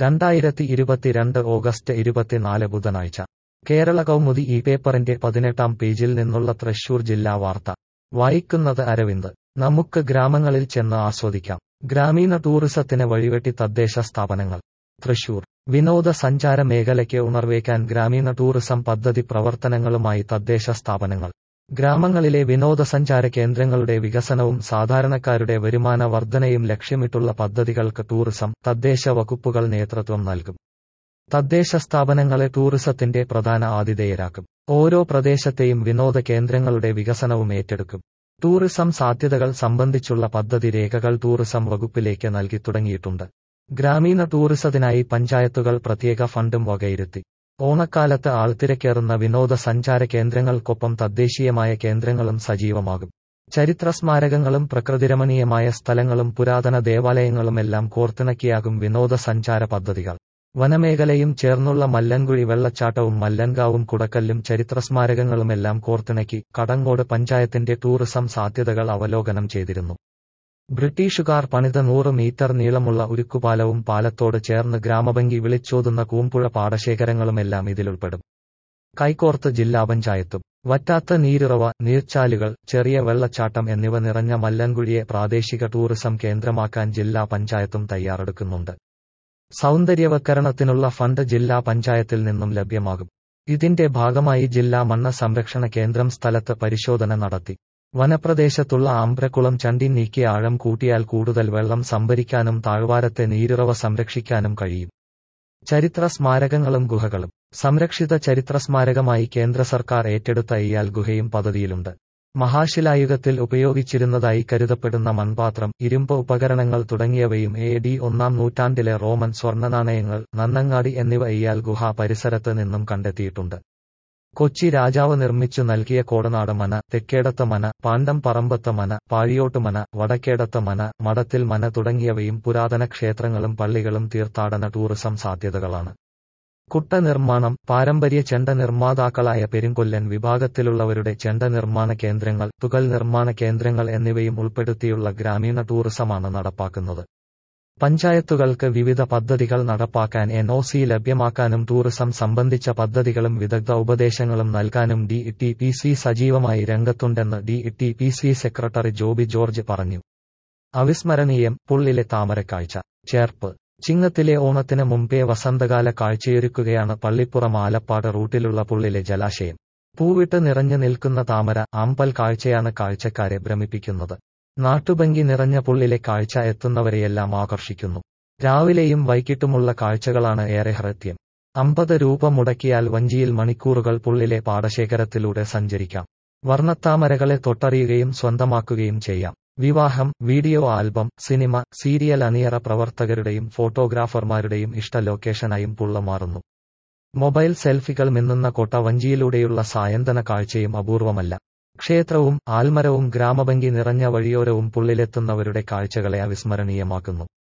രണ്ടായിരത്തി ഇരുപത്തിരണ്ട് ഓഗസ്റ്റ് ഇരുപത്തിനാല് ബുധനാഴ്ച കേരള കൗമുദി ഈ പേപ്പറിന്റെ പതിനെട്ടാം പേജിൽ നിന്നുള്ള തൃശൂർ ജില്ലാ വാർത്ത വായിക്കുന്നത് അരവിന്ദ് നമുക്ക് ഗ്രാമങ്ങളിൽ ചെന്ന് ആസ്വദിക്കാം ഗ്രാമീണ ടൂറിസത്തിന് വഴിവെട്ടി തദ്ദേശ സ്ഥാപനങ്ങൾ തൃശൂർ വിനോദസഞ്ചാര മേഖലയ്ക്ക് ഉണർവേക്കാൻ ഗ്രാമീണ ടൂറിസം പദ്ധതി പ്രവർത്തനങ്ങളുമായി തദ്ദേശ സ്ഥാപനങ്ങൾ ഗ്രാമങ്ങളിലെ വിനോദസഞ്ചാര കേന്ദ്രങ്ങളുടെ വികസനവും സാധാരണക്കാരുടെ വരുമാന വർധനയും ലക്ഷ്യമിട്ടുള്ള പദ്ധതികൾക്ക് ടൂറിസം തദ്ദേശ വകുപ്പുകൾ നേതൃത്വം നൽകും തദ്ദേശ സ്ഥാപനങ്ങളെ ടൂറിസത്തിന്റെ പ്രധാന ആതിഥേയരാക്കും ഓരോ പ്രദേശത്തെയും വിനോദ കേന്ദ്രങ്ങളുടെ വികസനവും ഏറ്റെടുക്കും ടൂറിസം സാധ്യതകൾ സംബന്ധിച്ചുള്ള പദ്ധതി രേഖകൾ ടൂറിസം വകുപ്പിലേക്ക് നൽകി തുടങ്ങിയിട്ടുണ്ട് ഗ്രാമീണ ടൂറിസത്തിനായി പഞ്ചായത്തുകൾ പ്രത്യേക ഫണ്ടും വകയിരുത്തി ഓണക്കാലത്ത് ആൾത്തിരക്കേറുന്ന വിനോദസഞ്ചാര കേന്ദ്രങ്ങൾക്കൊപ്പം തദ്ദേശീയമായ കേന്ദ്രങ്ങളും സജീവമാകും ചരിത്ര സ്മാരകങ്ങളും പ്രകൃതിരമണീയമായ സ്ഥലങ്ങളും പുരാതന ദേവാലയങ്ങളുമെല്ലാം കോർത്തിണക്കിയാകും വിനോദസഞ്ചാര പദ്ധതികൾ വനമേഖലയും ചേർന്നുള്ള മല്ലൻകുഴി വെള്ളച്ചാട്ടവും മല്ലൻകാവും കുടക്കല്ലും ചരിത്ര സ്മാരകങ്ങളുമെല്ലാം കോർത്തിണക്കി കടങ്ങോട് പഞ്ചായത്തിന്റെ ടൂറിസം സാധ്യതകൾ അവലോകനം ചെയ്തിരുന്നു ബ്രിട്ടീഷുകാർ പണിത നൂറ് മീറ്റർ നീളമുള്ള ഉരുക്കുപാലവും പാലത്തോട് ചേർന്ന് ഗ്രാമഭംഗി വിളിച്ചോതുന്ന കൂമ്പുഴ പാടശേഖരങ്ങളുമെല്ലാം ഇതിലുൾപ്പെടും കൈക്കോർത്ത് ജില്ലാ പഞ്ചായത്തും വറ്റാത്ത നീരുറവ നീർച്ചാലുകൾ ചെറിയ വെള്ളച്ചാട്ടം എന്നിവ നിറഞ്ഞ മല്ലൻകുഴിയെ പ്രാദേശിക ടൂറിസം കേന്ദ്രമാക്കാൻ ജില്ലാ പഞ്ചായത്തും തയ്യാറെടുക്കുന്നുണ്ട് സൗന്ദര്യവൽക്കരണത്തിനുള്ള ഫണ്ട് ജില്ലാ പഞ്ചായത്തിൽ നിന്നും ലഭ്യമാകും ഇതിന്റെ ഭാഗമായി ജില്ലാ മണ്ണ സംരക്ഷണ കേന്ദ്രം സ്ഥലത്ത് പരിശോധന നടത്തി വനപ്രദേശത്തുള്ള ആമ്പ്രക്കുളം ചണ്ടി നീക്കി ആഴം കൂട്ടിയാൽ കൂടുതൽ വെള്ളം സംഭരിക്കാനും താഴ്വാരത്തെ നീരുറവ സംരക്ഷിക്കാനും കഴിയും ചരിത്ര സ്മാരകങ്ങളും ഗുഹകളും സംരക്ഷിത ചരിത്ര സ്മാരകമായി കേന്ദ്ര സർക്കാർ ഏറ്റെടുത്ത ഇയാൽ ഗുഹയും പദ്ധതിയിലുണ്ട് മഹാശിലായുഗത്തിൽ ഉപയോഗിച്ചിരുന്നതായി കരുതപ്പെടുന്ന മൺപാത്രം ഇരുമ്പ് ഉപകരണങ്ങൾ തുടങ്ങിയവയും എ ഡി ഒന്നാം നൂറ്റാണ്ടിലെ റോമൻ സ്വർണ്ണനാണയങ്ങൾ നന്നങ്ങാടി എന്നിവ ഇയാൽ ഗുഹ പരിസരത്ത് നിന്നും കണ്ടെത്തിയിട്ടുണ്ട് കൊച്ചി രാജാവ് നിർമ്മിച്ചു നൽകിയ കോടനാട് മന തെക്കേടത്ത മന പാണ്ഡം പറമ്പത്ത മന പാഴിയോട്ട് മന വടക്കേടത്ത മന മഠത്തിൽ മന തുടങ്ങിയവയും പുരാതന ക്ഷേത്രങ്ങളും പള്ളികളും തീർത്ഥാടന ടൂറിസം സാധ്യതകളാണ് കുട്ട നിർമ്മാണം പാരമ്പര്യ ചെണ്ട നിർമ്മാതാക്കളായ പെരുങ്കൊല്ലൻ വിഭാഗത്തിലുള്ളവരുടെ ചെണ്ട നിർമ്മാണ കേന്ദ്രങ്ങൾ തുകൽ നിർമ്മാണ കേന്ദ്രങ്ങൾ എന്നിവയും ഉൾപ്പെടുത്തിയുള്ള ഗ്രാമീണ ടൂറിസമാണ് നടപ്പാക്കുന്നത് പഞ്ചായത്തുകൾക്ക് വിവിധ പദ്ധതികൾ നടപ്പാക്കാൻ എൻ ഒ സി ലഭ്യമാക്കാനും ടൂറിസം സംബന്ധിച്ച പദ്ധതികളും വിദഗ്ധ ഉപദേശങ്ങളും നൽകാനും ഡി ടി പി സി സജീവമായി രംഗത്തുണ്ടെന്ന് D T P C secretary Joby George പറഞ്ഞു അവിസ്മരണീയം പുള്ളിലെ താമരക്കാഴ്ച ചേർപ്പ് ചിങ്ങത്തിലെ ഓണത്തിന് മുമ്പേ വസന്തകാല കാഴ്ചയൊരുക്കുകയാണ് പള്ളിപ്പുറം ആലപ്പാട് റൂട്ടിലുള്ള പുള്ളിലെ ജലാശയം പൂവിട്ട് നിറഞ്ഞു നിൽക്കുന്ന താമര അമ്പൽ കാഴ്ചയാണ് കാഴ്ചക്കാരെ ഭ്രമിപ്പിക്കുന്നത് നാട്ടുഭംഗി നിറഞ്ഞ പുള്ളിലെ കാഴ്ച എത്തുന്നവരെയെല്ലാം ആകർഷിക്കുന്നു രാവിലെയും വൈകിട്ടുമുള്ള കാഴ്ചകളാണ് ഏറെ ഹൃത്യം അമ്പത് രൂപ മുടക്കിയാൽ വഞ്ചിയിൽ മണിക്കൂറുകൾ പുള്ളിലെ പാടശേഖരത്തിലൂടെ സഞ്ചരിക്കാം വർണ്ണത്താമരകളെ തൊട്ടറിയുകയും സ്വന്തമാക്കുകയും ചെയ്യാം വിവാഹം വീഡിയോ ആൽബം സിനിമ സീരിയൽ അണിയറ പ്രവർത്തകരുടെയും ഫോട്ടോഗ്രാഫർമാരുടെയും ഇഷ്ട ലൊക്കേഷനായും പുള്ള മാറുന്നു മൊബൈൽ സെൽഫികൾ മിന്നുന്ന കൊട്ട വഞ്ചിയിലൂടെയുള്ള സായന്തന കാഴ്ചയും അപൂർവമല്ല ക്ഷേത്രവും ആൽമരവും ഗ്രാമഭംഗി നിറഞ്ഞ വഴിയോരവും പുള്ളിലെത്തുന്നവരുടെ കാഴ്ചകളെ അവിസ്മരണീയമാക്കുന്നു